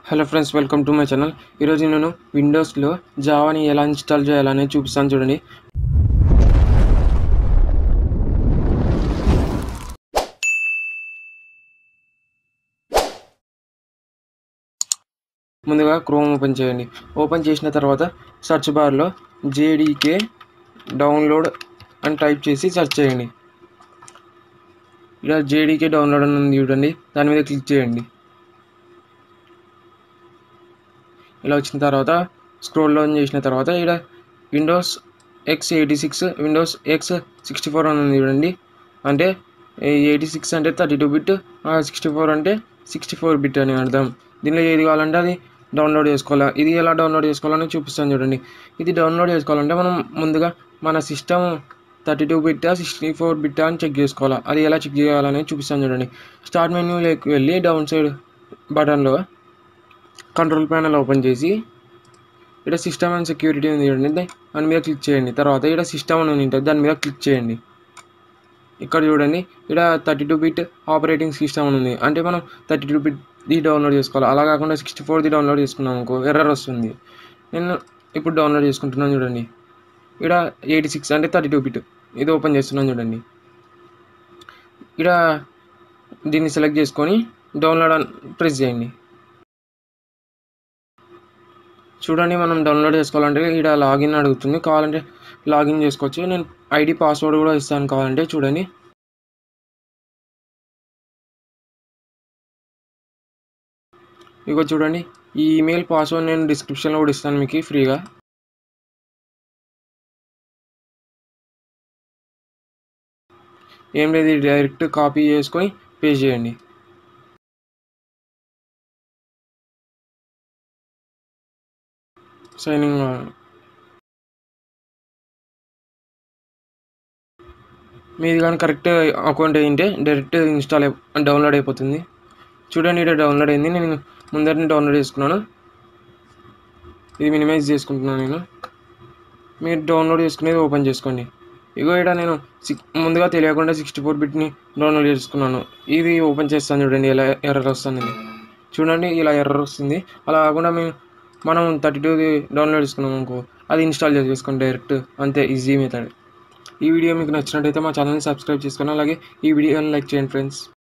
hello friends welcome to my channel ఈరోజు నేను విండోస్లో జావాని ఎలా ఇన్స్టాల్ చేయాలని చూపిస్తాను చూడండి ముందుగా క్రోమ్ ఓపెన్ చేయండి ఓపెన్ చేసిన తర్వాత సెర్చ్ బార్లో జేడీకే డౌన్లోడ్ అని టైప్ చేసి సెర్చ్ చేయండి ఇలా జేడీకే డౌన్లోడ్ అని ఉంది చూడండి దాని మీద క్లిక్ చేయండి ఇలా వచ్చిన తర్వాత స్క్రోల్ డౌన్ చేసిన తర్వాత ఇక్కడ windows X eighty six windows X sixty four అని ఉంది చూడండి అంటే ఎయిటీ సిక్స్ అంటే thirty two bit sixty four అంటే సిక్స్టీ ఫోర్ బిట్ అని అర్థం దీనిలో ఏది కావాలంటే అది డౌన్లోడ్ చేసుకోవాలి ఇది ఎలా డౌన్లోడ్ చేసుకోవాలని చూపిస్తాను చూడండి ఇది డౌన్లోడ్ చేసుకోవాలంటే మనం ముందుగా మన సిస్టమ్ థర్టీ టూ బిట్టా సిక్స్టీ ఫోర్ బిట్టా అని చెక్ చేసుకోవాలి అది ఎలా చెక్ చేయాలని చూపిస్తాను చూడండి స్టార్ట్ మెన్యూలోకి వెళ్ళి డౌన్ సైడ్ బటన్లో కంట్రోల్ ప్యానల్ ఓపెన్ చేసి ఇక్కడ సిస్టమ్ అండ్ సెక్యూరిటీ ఉంది చూడండి దాని మీద క్లిక్ చేయండి తర్వాత ఇక్కడ సిస్టమ్ అని ఉంటుంది దాని మీద క్లిక్ చేయండి ఇక్కడ చూడండి ఇక్కడ thirty two bit operating system అని ఉంది అంటే మనం థర్టీ టూ బిట్ది డౌన్లోడ్ చేసుకోవాలి అలా కాకుండా సిక్స్టీ ఫోర్ది డౌన్లోడ్ చేసుకున్నాం అనుకో ఎర్రర్ వస్తుంది నేను ఇప్పుడు డౌన్లోడ్ చేసుకుంటున్నాను చూడండి ఇక్కడ ఎయిటీ సిక్స్ అంటే థర్టీ టూ బిట్ ఇది ఓపెన్ చేస్తున్నాను చూడండి ఇక్కడ దీన్ని సెలెక్ట్ చేసుకొని డౌన్లోడ్ అని ప్రెస్ చేయండి చూడండి మనం డౌన్లోడ్ చేసుకోవాలంటే ఇక్కడ లాగిన్ అడుగుతుంది కావాలంటే లాగిన్ చేసుకోవచ్చు నేను ఐడి పాస్వర్డ్ కూడా ఇస్తాను కావాలంటే చూడండి ఇగో చూడండి ఈ ఈమెయిల్ పాస్వర్డ్ నేను డిస్క్రిప్షన్లో కూడా ఇస్తాను మీకు ఫ్రీగా ఏం లేదు డైరెక్ట్ కాపీ చేసుకొని పే చేయండి సైనింగ్ మీది కానీ కరెక్ట్ అకౌంట్ అయ్యింటే డైరెక్ట్ ఇన్స్టాల్ డౌన్లోడ్ అయిపోతుంది చూడండి ఇక్కడ డౌన్లోడ్ అయింది నేను ముందరని డౌన్లోడ్ చేసుకున్నాను ఇది మినిమైజ్ చేసుకుంటున్నాను నేను మీరు డౌన్లోడ్ చేసుకునేది ఓపెన్ చేసుకోండి ఇగో ఇక్కడ నేను సిక్ ముందుగా తెలియకుండా సిక్స్టీ ఫోర్ బిట్ని డౌన్లోడ్ చేసుకున్నాను ఇది ఓపెన్ చేస్తాను చూడండి ఇలా ఎర్రర్ వస్తుంది చూడండి ఇలా ఎర్రర్ వస్తుంది అలా కాకుండా మేము మనం థర్టీ టూది డౌన్లోడ్ చేసుకున్నాం అనుకో అది ఇన్స్టాల్ చేసుకోండి డైరెక్ట్ అంతే ఈజీ మెథడ్ ఈ వీడియో మీకు నచ్చినట్టయితే మా ఛానల్ని సబ్స్క్రైబ్ చేసుకొని అలాగే ఈ వీడియోని లైక్ చేయండి ఫ్రెండ్స్